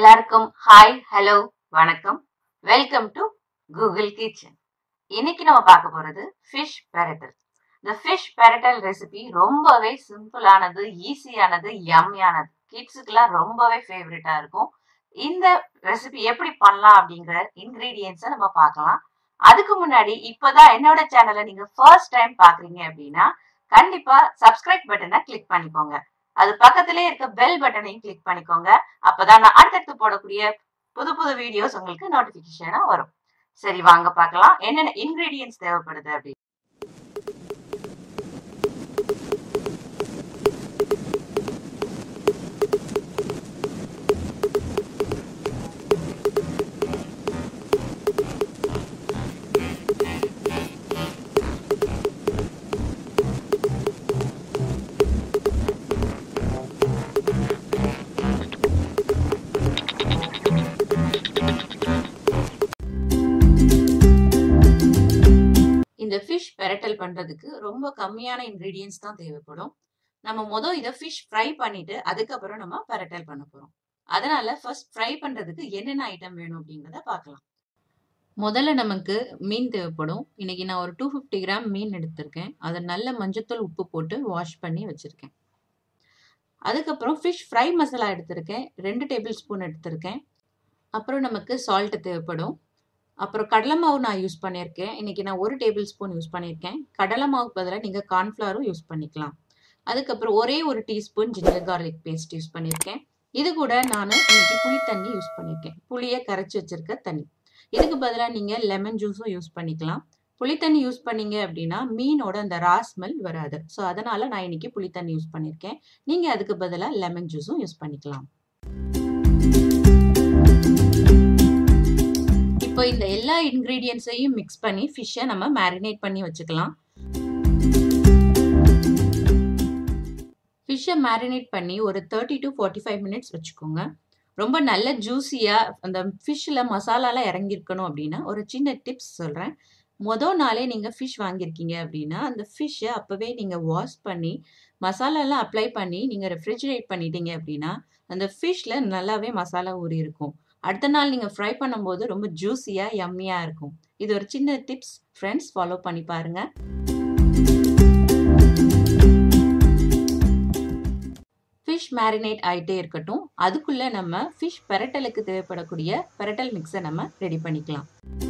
எல்லாருக்கும் hi hello வணக்கம் welcome to Google Kitchen இன்னைக்கு நம்ம பார்க்க போறது ஃபிஷ் பெரட்டல் இந்த ஃபிஷ் பெரட்டல் ரெசிபி ரொம்பவே சிம்பிளானது ஈஸியானது யம்மியானது கிட்ஸுக்கெல்லாம் ரொம்பவே ஃபேவரட்டா இருக்கும் இந்த ரெசிபி எப்படி பண்ணலாம் அப்படிங்கிற இன்கிரீடியன்ஸை நம்ம பார்க்கலாம் அதுக்கு முன்னாடி இப்பதான் என்னோட சேனலை நீங்க ஃபர்ஸ்ட் டைம் பாக்குறீங்க அப்படின்னா கண்டிப்பா சப்ஸ்கிரைப் பட்டனை கிளிக் பண்ணிக்கோங்க அது பக்கத்திலே இருக்க பெல் பட்டனையும் கிளிக் பண்ணிக்கோங்க அப்பதான் நான் அடுத்தடுத்து போடக்கூடிய புது புது வீடியோஸ் உங்களுக்கு நோட்டிபிகேஷனா வரும் சரி வாங்க பார்க்கலாம் என்னென்ன இன்கிரீடியன்ஸ் தேவைப்படுது அப்படி இந்த ஃபிஷ் பெரட்டல் பண்றதுக்கு ரொம்ப கம்மியான இன்கிரீடியன்ஸ் தான் தேவைப்படும் நம்ம மொதல் இதை ஃபிஷ் ஃப்ரை பண்ணிட்டு அதுக்கப்புறம் நம்ம பெரட்டல் பண்ண போறோம் அதனால ஃபர்ஸ்ட் ஃப்ரை பண்றதுக்கு என்னென்ன ஐட்டம் வேணும் அப்படிங்கிறத பார்க்கலாம் முதல்ல நமக்கு மீன் தேவைப்படும் இன்னைக்கு நான் ஒரு டூ ஃபிஃப்டி கிராம் மீன் எடுத்திருக்கேன் அதை நல்ல மஞ்சத்தூள் உப்பு போட்டு வாஷ் பண்ணி வச்சிருக்கேன் அதுக்கப்புறம் ஃபிஷ் ஃப்ரை மசாலா எடுத்திருக்கேன் ரெண்டு டேபிள் ஸ்பூன் எடுத்திருக்கேன் அப்புறம் நமக்கு சால்ட் தேவைப்படும் அப்புறம் கடலை மாவு நான் யூஸ் பண்ணியிருக்கேன் இன்னைக்கு நான் ஒரு டேபிள் ஸ்பூன் யூஸ் பண்ணியிருக்கேன் கடலை மாவுக்கு பதிலாக நீங்கள் கார்ன்ஃப்ளவரும் யூஸ் பண்ணிக்கலாம் அதுக்கப்புறம் ஒரே ஒரு teaspoon ginger garlic paste use பண்ணியிருக்கேன் இது கூட நான் இன்னைக்கு புளி தண்ணி யூஸ் பண்ணியிருக்கேன் புளியை கரைச்சி வச்சிருக்க தண்ணி இதுக்கு பதிலாக நீங்கள் லெமன் ஜூஸும் யூஸ் பண்ணிக்கலாம் புளி தண்ணி யூஸ் பண்ணீங்க அப்படின்னா மீனோட அந்த ரா ஸ்மெல் வராது ஸோ அதனால நான் இன்னைக்கு புளி தண்ணி யூஸ் பண்ணியிருக்கேன் நீங்கள் அதுக்கு பதிலாக லெமன் ஜூஸும் யூஸ் பண்ணிக்கலாம் இப்போ இந்த எல்லா இன்க்ரீடியன்ஸையும் மிக்ஸ் பண்ணி ஃபிஷ்ஷை நம்ம மேரினேட் பண்ணி வச்சுக்கலாம் ஃபிஷ்ஷை மேரினேட் பண்ணி ஒரு thirty to forty five minutes வச்சுக்கோங்க ரொம்ப நல்ல ஜூஸியாக அந்த ஃபிஷ்ஷில் மசாலாலாம் இறங்கியிருக்கணும் அப்படின்னா ஒரு சின்ன டிப்ஸ் சொல்கிறேன் மொதல் நாளே நீங்கள் ஃபிஷ் வாங்கியிருக்கீங்க அப்படின்னா அந்த ஃபிஷ்ஷை அப்போவே நீங்கள் வாஷ் பண்ணி மசாலாலாம் அப்ளை பண்ணி நீங்கள் ரெஃப்ரிஜரேட் பண்ணிட்டீங்க அப்படின்னா அந்த ஃபிஷ்ஷில் நல்லாவே மசாலா ஊறி இருக்கும் அடுத்த நாள் நீங்கள் ஃப்ரை பண்ணும்போது ரொம்ப ஜூஸியாக யம்மியாக இருக்கும் இது ஒரு சின்ன டிப்ஸ் ஃப்ரெண்ட்ஸ் ஃபாலோ பண்ணி பாருங்க ஃபிஷ் மேரினேட் ஆகிட்டே இருக்கட்டும் அதுக்குள்ளே நம்ம ஃபிஷ் பெரட்டலுக்கு தேவைப்படக்கூடிய பெரட்டல் மிக்ஸை நம்ம ரெடி பண்ணிக்கலாம்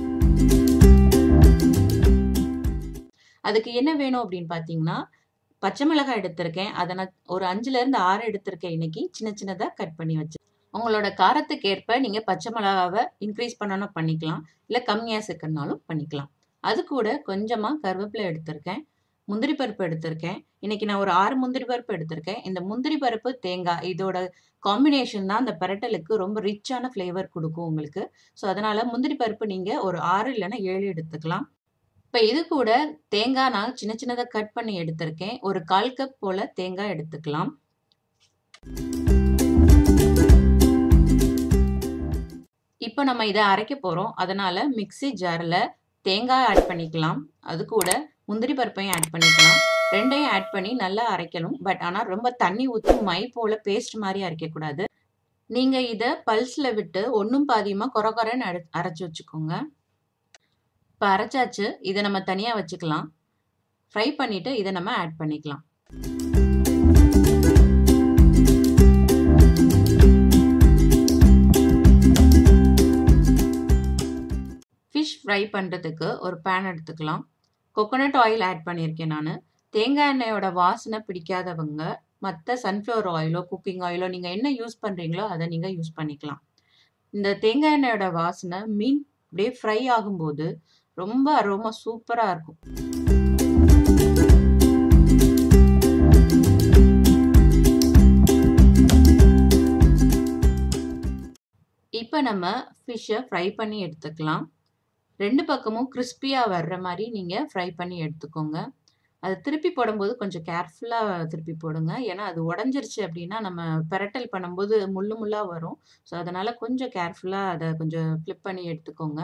அதுக்கு என்ன வேணும் அப்படின்னு பார்த்தீங்கன்னா பச்சை மிளகாய் எடுத்திருக்கேன் அதை நான் ஒரு அஞ்சுலேருந்து ஆறு எடுத்திருக்கேன் இன்னைக்கு சின்ன சின்னதாக கட் பண்ணி வச்சு உங்களோட காரத்துக்கு ஏற்ப நீங்கள் பச்சை மிளகாவை இன்க்ரீஸ் பண்ணணும் பண்ணிக்கலாம் இல்லை கம்மியாக சேர்க்கறனாலும் பண்ணிக்கலாம் அது கூட கொஞ்சமாக கருவேப்பிலை எடுத்திருக்கேன் முந்திரி பருப்பு எடுத்திருக்கேன் இன்னைக்கு நான் ஒரு ஆறு முந்திரி பருப்பு எடுத்திருக்கேன் இந்த முந்திரி பருப்பு தேங்காய் இதோட காம்பினேஷன் தான் அந்த பரட்டலுக்கு ரொம்ப ரிச்சான ஃப்ளேவர் கொடுக்கும் உங்களுக்கு ஸோ அதனால் முந்திரி பருப்பு நீங்கள் ஒரு ஆறு இல்லைன்னா ஏழு எடுத்துக்கலாம் இப்போ இது கூட தேங்காய் நான் சின்ன சின்னதாக கட் பண்ணி எடுத்திருக்கேன் ஒரு கால் கப் போல் தேங்காய் எடுத்துக்கலாம் இப்போ நம்ம இதை அரைக்க போகிறோம் அதனால் மிக்சி ஜாரில் தேங்காய் ஆட் பண்ணிக்கலாம் அது கூட முந்திரி பருப்பையும் ஆட் பண்ணிக்கலாம் ரெண்டையும் ஆட் பண்ணி நல்லா அரைக்கணும் பட் ஆனால் ரொம்ப தண்ணி ஊற்றி மை போல் பேஸ்ட் மாதிரி அரைக்கக்கூடாது நீங்கள் இதை பல்ஸில் விட்டு ஒன்றும் பாதியமாக குறை குறைன்னு அரை அரைச்சி வச்சுக்கோங்க இப்போ அரைச்சாச்சு இதை நம்ம தனியாக வச்சுக்கலாம் ஃப்ரை பண்ணிவிட்டு இதை நம்ம ஆட் பண்ணிக்கலாம் ஃபிஷ் ஃப்ரை பண்ணுறதுக்கு ஒரு பேன் எடுத்துக்கலாம் கொக்கோனட் ஆயில் ஆட் பண்ணியிருக்கேன் நான் தேங்காய் எண்ணெயோட வாசனை பிடிக்காதவங்க மற்ற சன்ஃப்ளவர் ஆயிலோ குக்கிங் ஆயிலோ நீங்கள் என்ன யூஸ் பண்ணுறீங்களோ அதை நீங்கள் யூஸ் பண்ணிக்கலாம் இந்த தேங்காய் எண்ணெயோட வாசனை மீன் அப்படியே ஃப்ரை ஆகும்போது ரொம்ப அரோமா சூப்பராக இருக்கும் இப்போ நம்ம ஃபிஷ்ஷை ஃப்ரை பண்ணி எடுத்துக்கலாம் ரெண்டு பக்கமும் கிறிஸ்பியாக வர்ற மாதிரி நீங்கள் ஃப்ரை பண்ணி எடுத்துக்கோங்க அது திருப்பி போடும்போது கொஞ்சம் கேர்ஃபுல்லாக திருப்பி போடுங்க ஏன்னா அது உடஞ்சிருச்சு அப்படின்னா நம்ம பெரட்டல் பண்ணும்போது முள்ளு முள்ளாக வரும் ஸோ அதனால் கொஞ்சம் கேர்ஃபுல்லாக அதை கொஞ்சம் ஃப்ளிப் பண்ணி எடுத்துக்கோங்க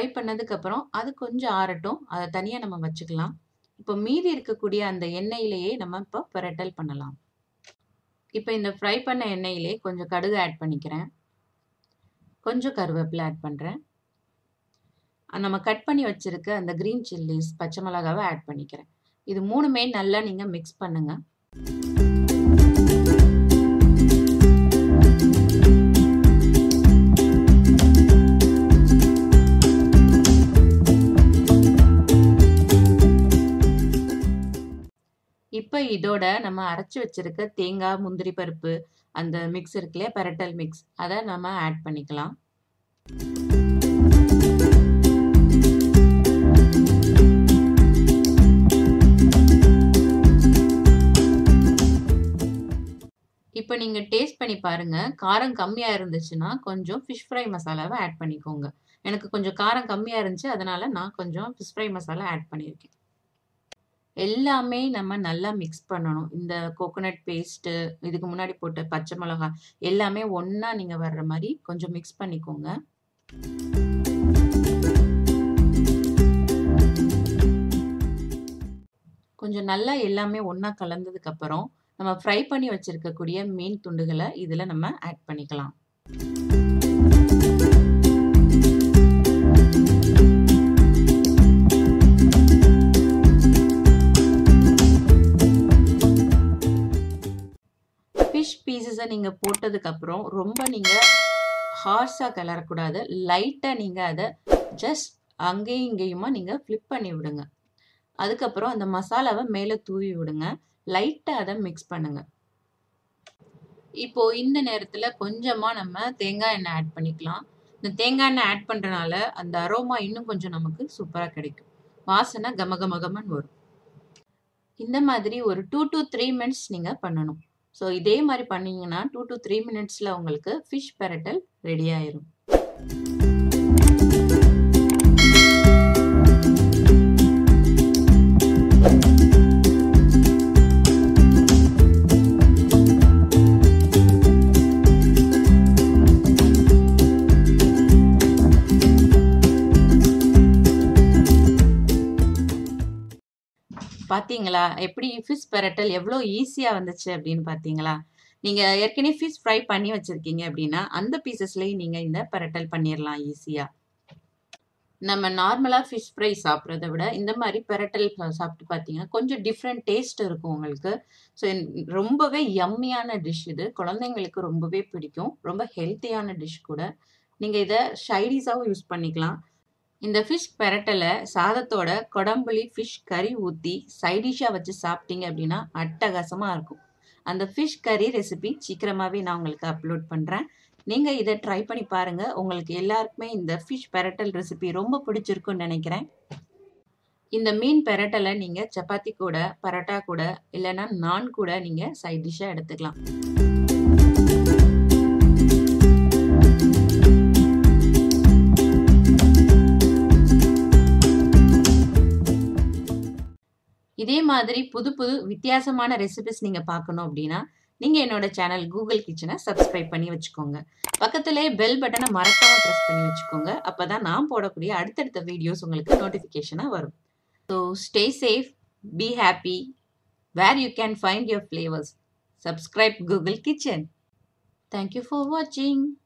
ஃப்ரை பண்ணதுக்கப்புறம் அது கொஞ்சம் ஆறட்டும் அதை தனியாக நம்ம வச்சுக்கலாம் இப்போ மீதி இருக்கக்கூடிய அந்த எண்ணெயிலேயே நம்ம இப்போ பிரட்டல் பண்ணலாம் இப்போ இந்த ஃப்ரை பண்ண எண்ணெயிலே கொஞ்சம் கடுகு ஆட் பண்ணிக்கிறேன் கொஞ்சம் கருவேப்பிலை ஆட் பண்ணுறேன் நம்ம கட் பண்ணி வச்சுருக்க அந்த க்ரீன் சில்லிஸ் பச்சை மிளகாவை ஆட் பண்ணிக்கிறேன் இது மூணுமே நல்லா நீங்கள் மிக்ஸ் பண்ணுங்கள் இப்போ இதோட நம்ம அரைச்சி வச்சிருக்க தேங்காய் முந்திரி பருப்பு அந்த மிக்ஸ் இருக்குல்லையா பெரட்டல் மிக்ஸ் அதை நம்ம ஆட் பண்ணிக்கலாம் இப்போ நீங்கள் டேஸ்ட் பண்ணி பாருங்க காரம் கம்மியாக இருந்துச்சுன்னா கொஞ்சம் ஃபிஷ் ஃப்ரை மசாலாவை ஆட் பண்ணிக்கோங்க எனக்கு கொஞ்சம் காரம் கம்மியாக இருந்துச்சு அதனால நான் கொஞ்சம் ஃபிஷ் ஃப்ரை மசாலா ஆட் பண்ணியிருக்கேன் எல்லாமே நம்ம நல்லா மிக்ஸ் பண்ணணும் இந்த கோகோனட் பேஸ்ட்டு இதுக்கு முன்னாடி போட்ட பச்சை மிளகா எல்லாமே ஒன்றா நீங்கள் வர்ற மாதிரி கொஞ்சம் மிக்ஸ் பண்ணிக்கோங்க கொஞ்சம் நல்லா எல்லாமே ஒன்றா கலந்ததுக்கப்புறம் நம்ம ஃப்ரை பண்ணி வச்சுருக்கக்கூடிய மீன் துண்டுகளை இதில் நம்ம ஆட் பண்ணிக்கலாம் ஃபிஷ் பீசஸை நீங்கள் போட்டதுக்கப்புறம் ரொம்ப நீங்கள் ஹார்ஸாக கிளறக்கூடாது லைட்டாக நீங்கள் அதை ஜஸ்ட் அங்கேயும் இங்கேயுமா நீங்கள் ஃப்ளிப் பண்ணி விடுங்க அதுக்கப்புறம் அந்த மசாலாவை மேலே தூவி விடுங்க லைட்டாக அதை மிக்ஸ் பண்ணுங்க இப்போ இந்த நேரத்தில் கொஞ்சமாக நம்ம தேங்காய் எண்ணெய் ஆட் பண்ணிக்கலாம் இந்த தேங்காய் எண்ணெய் ஆட் பண்ணுறனால அந்த அரோமா இன்னும் கொஞ்சம் நமக்கு சூப்பராக கிடைக்கும் வாசனை கம கம கமன்னு வரும் இந்த மாதிரி ஒரு டூ டு த்ரீ மினிட்ஸ் நீங்கள் பண்ணணும் ஸோ இதே மாதிரி பண்ணீங்கன்னா டூ டு த்ரீ மினிட்ஸில் உங்களுக்கு ஃபிஷ் பெரட்டல் ரெடி ஆயிரும் பார்த்தீங்களா எப்படி ஃபிஷ் பெரட்டல் எவ்வளோ ஈஸியாக வந்துச்சு அப்படின்னு பார்த்தீங்களா நீங்கள் ஏற்கனவே ஃபிஷ் ஃப்ரை பண்ணி வச்சுருக்கீங்க அப்படின்னா அந்த பீசஸ்லேயும் நீங்கள் இந்த பெரட்டல் பண்ணிடலாம் ஈஸியாக நம்ம நார்மலாக ஃபிஷ் ஃப்ரை சாப்பிட்றத விட இந்த மாதிரி பெரட்டல் சாப்பிட்டு பார்த்தீங்கன்னா கொஞ்சம் டிஃப்ரெண்ட் டேஸ்ட் இருக்கும் உங்களுக்கு ஸோ ரொம்பவே யம்மியான டிஷ் இது குழந்தைங்களுக்கு ரொம்பவே பிடிக்கும் ரொம்ப ஹெல்த்தியான டிஷ் கூட நீங்கள் இதை ஷைடிஸாகவும் யூஸ் பண்ணிக்கலாம் இந்த ஃபிஷ் பெரட்டலை சாதத்தோட கொடம்புளி ஃபிஷ் கறி ஊற்றி சைடிஷாக வச்சு சாப்பிட்டீங்க அப்படின்னா அட்டகாசமாக இருக்கும் அந்த ஃபிஷ் கறி ரெசிபி சீக்கிரமாகவே நான் உங்களுக்கு அப்லோட் பண்ணுறேன் நீங்கள் இதை ட்ரை பண்ணி பாருங்கள் உங்களுக்கு எல்லாருக்குமே இந்த ஃபிஷ் பெரட்டல் ரெசிபி ரொம்ப பிடிச்சிருக்குன்னு நினைக்கிறேன் இந்த மீன் பெரட்டலை நீங்கள் சப்பாத்தி கூட பரோட்டா கூட இல்லைன்னா நான் கூட நீங்கள் சைட் டிஷ்ஷாக எடுத்துக்கலாம் இதே மாதிரி புது புது வித்தியாசமான ரெசிபிஸ் நீங்கள் பார்க்கணும் அப்படின்னா நீங்கள் என்னோட சேனல் கூகுள் கிச்சனை சப்ஸ்கிரைப் பண்ணி வச்சுக்கோங்க பக்கத்திலே பெல் பட்டனை மறக்காம ப்ரெஸ் பண்ணி வச்சுக்கோங்க அப்போ தான் நான் போடக்கூடிய அடுத்தடுத்த வீடியோஸ் உங்களுக்கு நோட்டிஃபிகேஷனாக வரும் so stay safe be happy where you can find your flavours subscribe Google Kitchen thank you for வாட்சிங்